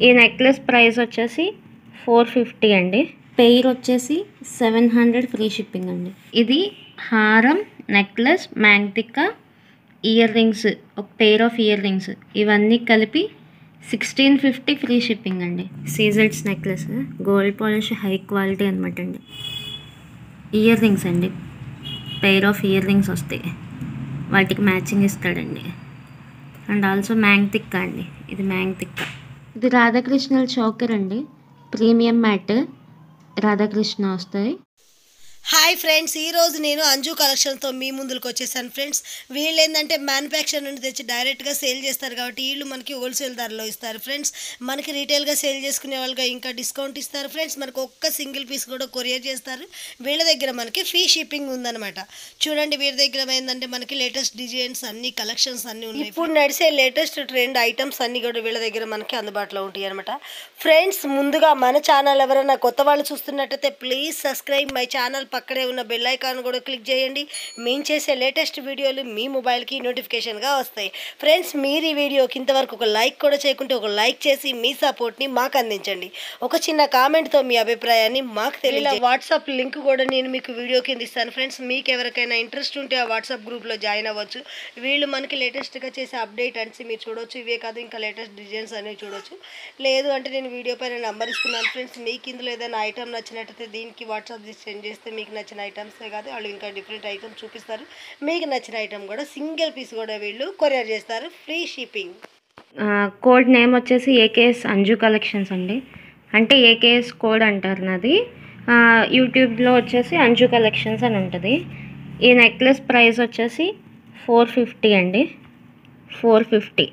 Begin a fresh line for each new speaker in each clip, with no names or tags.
ఈ necklace price వచ్చేసి four fifty అండి పెయిర్ వచ్చేసి సెవెన్ హండ్రెడ్ ఫ్రీ షిప్పింగ్ అండి ఇది హారం నెక్లెస్ మ్యాంగ్తిక్క ఇయర్ రింగ్స్ ఒక పెయిర్ ఆఫ్ ఇయర్ రింగ్స్ ఇవన్నీ కలిపి సిక్స్టీన్ ఫిఫ్టీ ఫ్రీ షిప్పింగ్ అండి సీజెడ్స్ necklace gold polish high quality అనమాట అండి ఇయర్ రింగ్స్ అండి పెయిర్ ఆఫ్ ఇయర్ రింగ్స్ వస్తాయి వాటికి మ్యాచింగ్ ఇస్తాడండి అండ్ ఆల్సో మ్యాంగ్ తిక్క అండి ఇది మ్యాంగ్ తిక్క ఇది రాధాకృష్ణల చౌకర్ అండి ప్రీమియం మ్యాట్ రాధాకృష్ణ వస్తాయి
హాయ్ ఫ్రెండ్స్ ఈ రోజు నేను అంజు కలెక్షన్తో మీ ముందుకు వచ్చేసాను ఫ్రెండ్స్ వీళ్ళు ఏంటంటే మ్యానుఫ్యాక్చర్ నుండి తెచ్చి డైరెక్ట్గా సేల్ చేస్తారు కాబట్టి వీళ్ళు మనకి హోల్సేల్ ధరలో ఇస్తారు ఫ్రెండ్స్ మనకి రీటైల్గా సేల్ చేసుకునే వాళ్ళగా ఇంకా డిస్కౌంట్ ఇస్తారు ఫ్రెండ్స్ మనకు ఒక్క సింగిల్ పీస్ కూడా కొరియర్ చేస్తారు వీళ్ళ దగ్గర మనకి ఫ్రీ షిప్పింగ్ ఉందన్నమాట చూడండి వీళ్ళ దగ్గర ఏంటంటే మనకి లేటెస్ట్ డిజైన్స్ అన్ని కలెక్షన్స్ అన్ని ఉన్నాయి ఇప్పుడు నడిచే లేటెస్ట్ ట్రెండ్ ఐటమ్స్ అన్ని కూడా వీళ్ళ దగ్గర మనకి అందుబాటులో ఉంటాయి అనమాట ఫ్రెండ్స్ ముందుగా మన ఛానల్ ఎవరైనా కొత్త వాళ్ళు చూస్తున్నట్టయితే ప్లీజ్ సబ్స్క్రైబ్ మై ఛానల్ పక్కనే ఉన్న బెల్ ఐకాన్ కూడా క్లిక్ చేయండి మేము చేసే లేటెస్ట్ వీడియోలు మీ మొబైల్కి నోటిఫికేషన్గా వస్తాయి ఫ్రెండ్స్ మీరు ఈ వీడియోకి ఇంతవరకు ఒక లైక్ కూడా చేయకుంటే ఒక లైక్ చేసి మీ సపోర్ట్ని మాకు అందించండి ఒక చిన్న కామెంట్తో మీ అభిప్రాయాన్ని మాకు తెలియదు వాట్సాప్ లింక్ కూడా నేను మీకు వీడియో కింద ఇస్తాను ఫ్రెండ్స్ మీకు ఎవరికైనా ఇంట్రెస్ట్ ఉంటే ఆ వాట్సాప్ గ్రూప్లో జాయిన్ అవ్వచ్చు వీళ్ళు మనకి లేటెస్ట్గా చేసే అప్డేట్ అని మీరు చూడొచ్చు ఇవే కాదు ఇంకా లేటెస్ట్ డిజైన్స్ అనేవి చూడొచ్చు లేదు అంటే నేను వీడియో పైన నంబర్ ఇస్తున్నాను ఫ్రెండ్స్ మీకు ఇందులో ఏదైనా ఐటమ్ నచ్చినట్టయితే దీనికి వాట్సాప్ సెండ్ చేస్తే మీకు నచ్చిన ఐటమ్సే కాదు వాళ్ళు ఇంకా డిఫరెంట్ ఐటమ్స్ చూపిస్తారు మీకు నచ్చిన ఐటమ్ కూడా సింగిల్ పీస్ కూడా వీళ్ళు కొరియర్ చేస్తారు ఫ్రీ షిప్పింగ్
కోడ్ నేమ్ వచ్చేసి ఏకేఎస్ అంజు కలెక్షన్స్ అండి అంటే ఏకేఎస్ కోడ్ అంటారు నాది ఆ, యూట్యూబ్లో వచ్చేసి అంజు కలెక్షన్స్ అని ఉంటుంది ఈ నెక్లెస్ ప్రైస్ వచ్చేసి ఫోర్ ఫిఫ్టీ అండి ఫోర్ ఫిఫ్టీ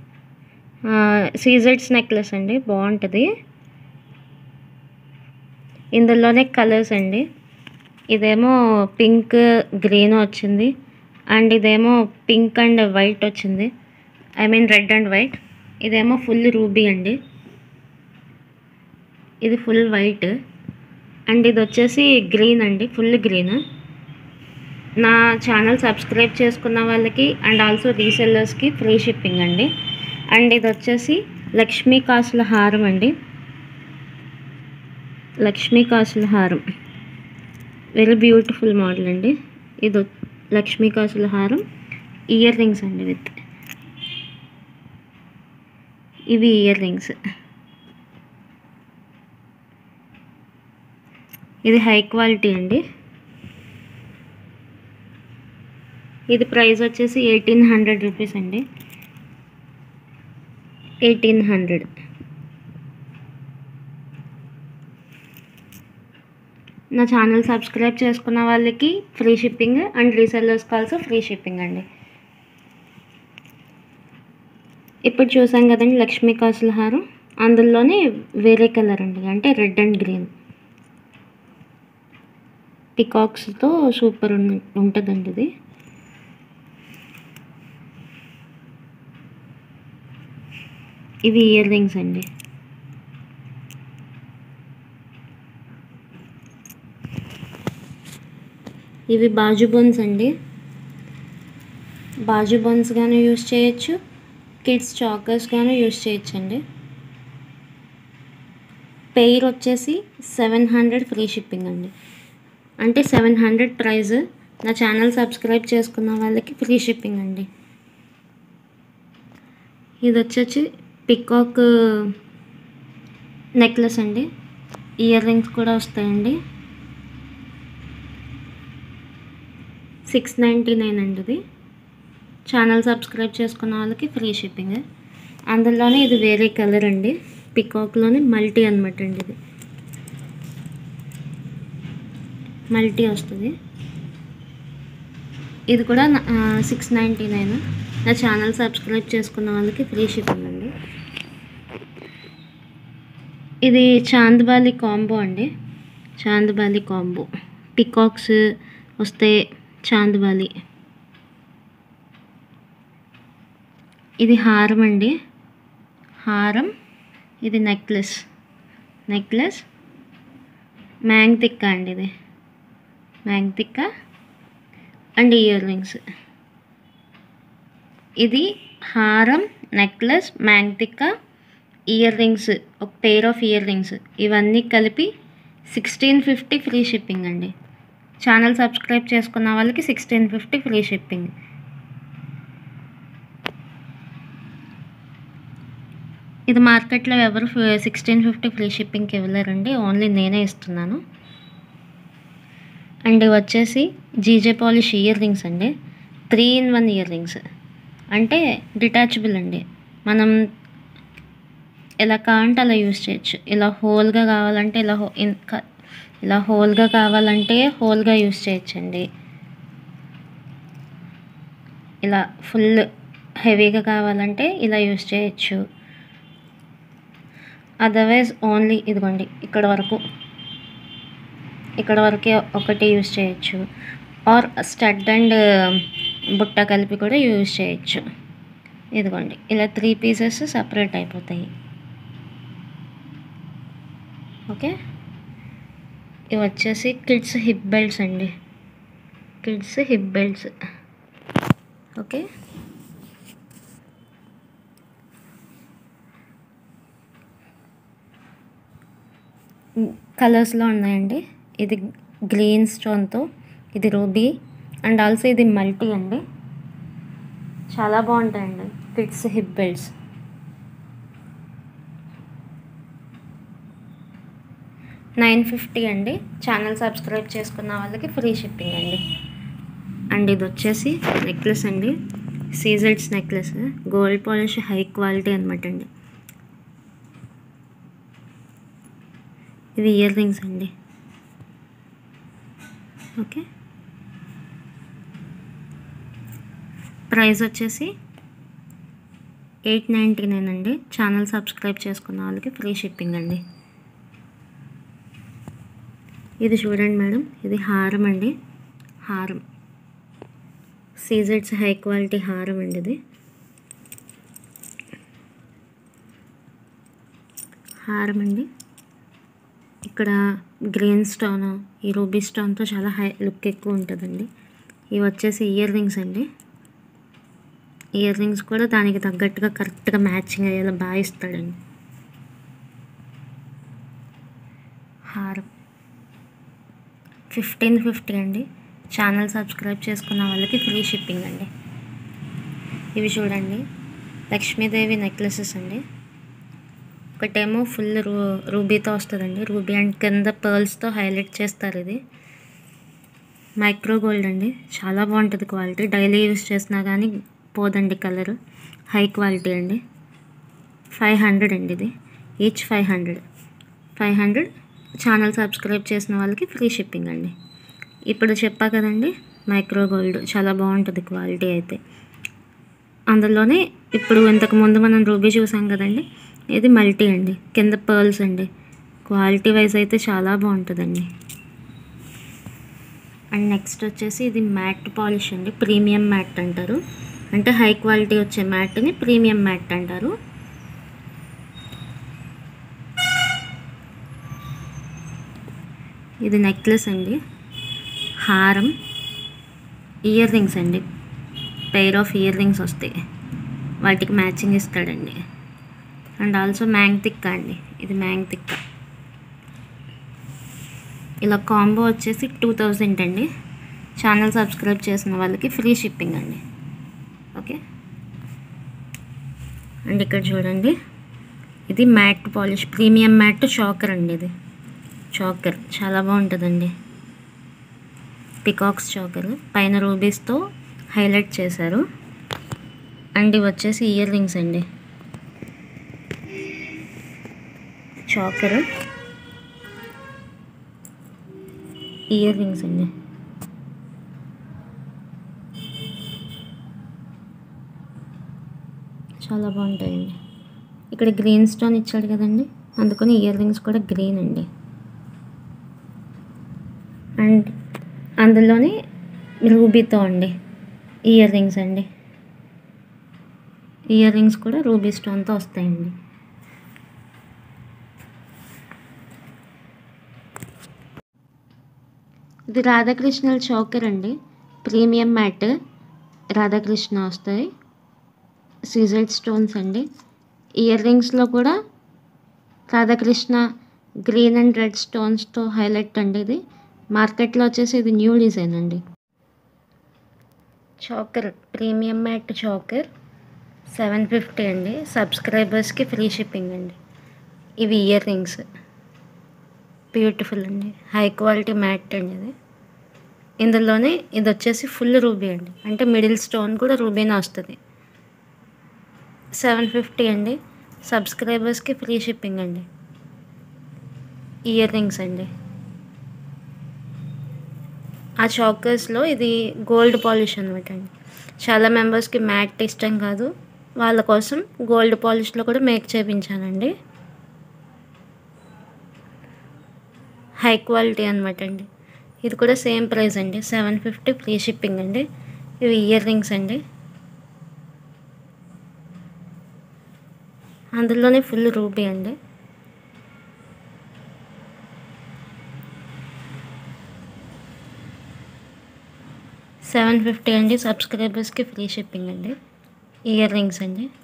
సీజెడ్స్ నెక్లెస్ అండి బాగుంటుంది ఇందులోనే కలర్స్ అండి ఇదేమో పింక్ గ్రీన్ వచ్చింది అండ్ ఇదేమో పింక్ అండ్ వైట్ వచ్చింది I mean red and white ఇదేమో ఫుల్ రూబీ అండి ఇది ఫుల్ వైట్ అండ్ ఇది వచ్చేసి గ్రీన్ అండి ఫుల్ గ్రీన్ నా ఛానల్ సబ్స్క్రైబ్ చేసుకున్న వాళ్ళకి అండ్ ఆల్సో రీసెల్లర్స్కి ఫ్రీ షిప్పింగ్ అండి అండ్ ఇది వచ్చేసి లక్ష్మీ కాసుల హారం అండి లక్ష్మీ కాసుల హారం వెరీ బ్యూటిఫుల్ మోడల్ అండి ఇది వచ్- లక్ష్మీ కాసుల హారం ఇయర్ రింగ్స్ అండి విత్ ఇవి ఇయర్ రింగ్స్ ఇది హై క్వాలిటీ అండి ఇది ప్రైస్ వచ్చేసి ఎయిటీన్ హండ్రెడ్ రూపీస్ అండి ఎయిటీన్ హండ్రెడ్ నా ఛానల్ సబ్స్క్రైబ్ చేసుకున్న వాళ్ళకి free shipping and resellers also free shipping అండి ఇప్పుడు చూసాం కదండి లక్ష్మీ కాసుల హారం అందులోనే వేరే కలర్ అండి అంటే రెడ్ అండ్ గ్రీన్ పికాక్స్తో సూపర్ ఉంటుందండి ఇది ఇవి ఇయర్ రింగ్స్ అండి ఇవి బాజు బోన్స్ అండి బాజు బోన్స్ గాను యూస్ చేయొచ్చు కిడ్స్ చాకర్స్ గాను యూస్ చేయొచ్చు అండి పెయిర్ వచ్చేసి సెవెన్ హండ్రెడ్ ఫ్రీ షిప్పింగ్ అండి అంటే సెవెన్ హండ్రెడ్ ప్రైస్ నా ఛానల్ సబ్స్క్రైబ్ చేసుకున్న వాళ్ళకి ఫ్రీ షిప్పింగ్ అండి ఇది వచ్చేసి పికాక్ నెక్లెస్ అండి ఇయర్ రింగ్స్ కూడా వస్తాయండి సిక్స్ నైంటీ నైన్ అండి ఇది ఛానల్ సబ్స్క్రైబ్ చేసుకున్న వాళ్ళకి ఫ్రీ షిప్పింగ్ అందులోనే ఇది వేరే కలర్ అండి పికాక్లోనే మల్టీ అనమాట అండి ఇది మల్టీ వస్తుంది ఇది కూడా సిక్స్ నైంటీ నైన్ నా ఛానల్ సబ్స్క్రైబ్ చేసుకున్న వాళ్ళకి ఫ్రీ షిప్పింగ్ అండి ఇది చాందబాలి కాంబో అండి చాందబాలి కాంబో పికాక్స్ వస్తే చాందబాలి ఇది హారం అండి హారం ఇది నెక్లెస్ నెక్లెస్ మ్యాంగ్ తిక్క అండి ఇది మ్యాంగ్ తిక్క అండ్ ఇయర్ రింగ్స్ ఇది హారం necklace maang tikka earrings ఒక పెయిర్ ఆఫ్ ఇయర్ రింగ్స్ ఇవన్నీ కలిపి సిక్స్టీన్ ఫిఫ్టీ ఫ్రీ షిప్పింగ్ అండి ఛానల్ సబ్స్క్రైబ్ చేసుకున్న వాళ్ళకి సిక్స్టీన్ ఫిఫ్టీ ఫ్రీ షిప్పింగ్ ఇది మార్కెట్లో ఎవరు సిక్స్టీన్ ఫిఫ్టీ ఫ్రీ షిప్పింగ్కి ఇవ్వలేరండి ఓన్లీ నేనే ఇస్తున్నాను అండ్ ఇవి వచ్చేసి జీజే పాలిష్ ఇయర్ రింగ్స్ అండి three in one earrings అంటే డిటాచబుల్ అండి మనం ఎలా కావాలంటే అలా యూస్ చేయొచ్చు ఇలా హోల్గా కావాలంటే ఇలా హో ఇంకా ఇలా హోల్గా కావాలంటే హోల్గా యూస్ చేయొచ్చండి ఇలా ఫుల్ హెవీగా కావాలంటే ఇలా యూస్ చేయొచ్చు అదర్వైజ్ ఓన్లీ ఇదిగోండి ఇక్కడ వరకు ఇక్కడ వరకే ఒకటి యూస్ చేయొచ్చు ఆర్ స్టడ్ అండ్ బుట్ట కలిపి కూడా యూస్ చేయొచ్చు ఇదిగోండి ఇలా త్రీ పీసెస్ సపరేట్ అయిపోతాయి ఓకే ఇవి వచ్చేసి కిడ్స్ హిప్ బెల్ట్స్ అండి కిడ్స్ హిప్ బెల్ట్స్ ఓకే కలర్స్లో ఉన్నాయండి ఇది గ్రీన్ స్టోన్తో ఇది రూబీ అండ్ ఆల్సో ఇది మల్టీ అండి చాలా బాగుంటాయండి kids hip belts nine fifty అండి ఛానల్ సబ్స్క్రైబ్ చేసుకున్న వాళ్ళకి ఫ్రీ షిప్పింగ్ అండి అండ్ ఇది వచ్చేసి నెక్లెస్ అండి సీజెడ్స్ necklace gold polish high quality అనమాట అండి ఇవి ఇయర్ రింగ్స్ అండి ఓకే ప్రైస్ వచ్చేసి ఎయిట్ నైంటీ నైన్ అండి ఛానల్ సబ్స్క్రైబ్ చేసుకున్న వాళ్ళకి ఫ్రీ షిప్పింగ్ అండి ఇది చూడండి మేడం ఇది హారం అండి హారం సీజెడ్స్ హై క్వాలిటీ హారం అండి ఇది హారం అండి ఇక్కడ గ్రీన్ స్టోన్ ఈ రూబీ స్టోన్తో చాలా హై లుక్ ఎక్కువ ఉంటుందండి ఇవి వచ్చేసి ఇయర్ రింగ్స్ అండి ఇయర్ రింగ్స్ కూడా దానికి తగ్గట్టుగా కరెక్ట్గా మ్యాచింగ్ అయ్యేలా బాగా ఇస్తాడండి హారం ఫిఫ్టీన్ ఫిఫ్టీ అండి ఛానల్ సబ్స్క్రైబ్ చేసుకున్న వాళ్ళకి ఫ్రీ షిప్పింగ్ అండి ఇవి చూడండి లక్ష్మీదేవి నెక్లెసెస్ అండి ఒకటేమో ఫుల్ రూ రూబీతో వస్తుందండి రూబీ అండ్ కింద పర్ల్స్తో హైలైట్ చేస్తారు ఇది మైక్రో గోల్డ్ అండి చాలా బాగుంటుంది క్వాలిటీ డైలీ యూస్ చేసినా కానీ పోదండి కలర్ హై క్వాలిటీ అండి ఫైవ్ హండ్రెడ్ అండి ఇది each five hundred five hundred channel subscribe చేసిన వాళ్ళకి ఫ్రీ షిప్పింగ్ అండి ఇప్పుడు చెప్పా కదండి మైక్రో గోల్డ్ చాలా బాగుంటుంది క్వాలిటీ అయితే అందులోనే ఇప్పుడు ఇంతకు ముందు మనం రూబీ చూసాం కదండి ఇది మల్టీ అండి కింద పర్ల్స్ అండి క్వాలిటీ వైజ్ అయితే చాలా బాగుంటుందండి అండ్ నెక్స్ట్ వచ్చేసి ఇది మ్యాట్ పాలిష్ అండి ప్రీమియం మ్యాట్ అంటారు అంటే హై క్వాలిటీ వచ్చే మ్యాట్ని ప్రీమియం మ్యాట్ అంటారు ఇది నెక్లెస్ అండి హారం ఇయర్ రింగ్స్ అండి పెయిర్ ఆఫ్ ఇయర్ రింగ్స్ వస్తాయి వాటికి మ్యాచింగ్ ఇస్తాడండి అండ్ ఆల్సో మ్యాంగ్ తిక్క అండి ఇది మ్యాంగ్ తిక్క ఇలా కాంబో వచ్చేసి టూ థౌజండ్ అండి ఛానల్ సబ్స్క్రైబ్ చేసిన వాళ్ళకి ఫ్రీ షిప్పింగ్ అండి ఓకే అండ్ ఇక్కడ చూడండి ఇది matte polish premium matte choker అండి ఇది చాకర్ చాలా బాగుంటుందండి పికాక్స్ చాకర్ పైన రూబీస్తో హైలైట్ చేశారు అండ్ ఇవి వచ్చేసి ఇయర్ రింగ్స్ అండి చాకర్ ఇయర్ రింగ్స్ అండి చాలా బాగుంటాయండి ఇక్కడ గ్రీన్ స్టోన్ ఇచ్చాడు కదండి అందుకని ఇయర్ రింగ్స్ కూడా గ్రీన్ అండి అండ్ అందులోనే రూబీతో అండి ఇయర్ రింగ్స్ అండి ఇయర్ రింగ్స్ కూడా రూబీ స్టోన్తో వస్తాయండి ఇది రాధాకృష్ణల చౌకర్ అండి ప్రీమియం మ్యాట్ రాధాకృష్ణ వస్తాయి సీజెడ్ స్టోన్స్ అండి ఇయర్ రింగ్స్లో కూడా రాధాకృష్ణ గ్రీన్ అండ్ రెడ్ స్టోన్స్తో హైలైట్ అండి ఇది మార్కెట్లో వచ్చేసి ఇది న్యూ డిజైన్ అండి choker premium matte choker seven fifty అండి సబ్స్క్రైబర్స్కి ఫ్రీ షిప్పింగ్ అండి ఇవి ఇయర్ రింగ్స్ బ్యూటిఫుల్ అండి హై క్వాలిటీ మ్యాట్ అండి ఇది ఇందులోనే ఇది వచ్చేసి ఫుల్ రూబీ అండి అంటే మిడిల్ స్టోన్ కూడా రూబీనే వస్తుంది సెవెన్ ఫిఫ్టీ అండి సబ్స్క్రైబర్స్కి ఫ్రీ షిప్పింగ్ అండి ఇయర్ రింగ్స్ అండి ఆ చాకర్స్లో ఇది గోల్డ్ పాలిష్ అనమాట అండి చాలా మెంబర్స్కి మ్యాట్ ఇష్టం కాదు వాళ్ళ కోసం గోల్డ్ పాలిష్లో కూడా మేక్ చేయించానండి హై క్వాలిటీ అనమాట అండి ఇది కూడా సేమ్ ప్రైస్ అండి సెవెన్ ఫిఫ్టీ ఫ్రీ షిప్పింగ్ అండి ఇవి ఇయర్ రింగ్స్ అండి అందులోనే ఫుల్ రూబీ అండి సెవెన్ ఫిఫ్టీ అండి సబ్స్క్రైబర్స్కి ఫ్రీ షిప్పింగ్ అండి ఇయర్ రింగ్స్ అండి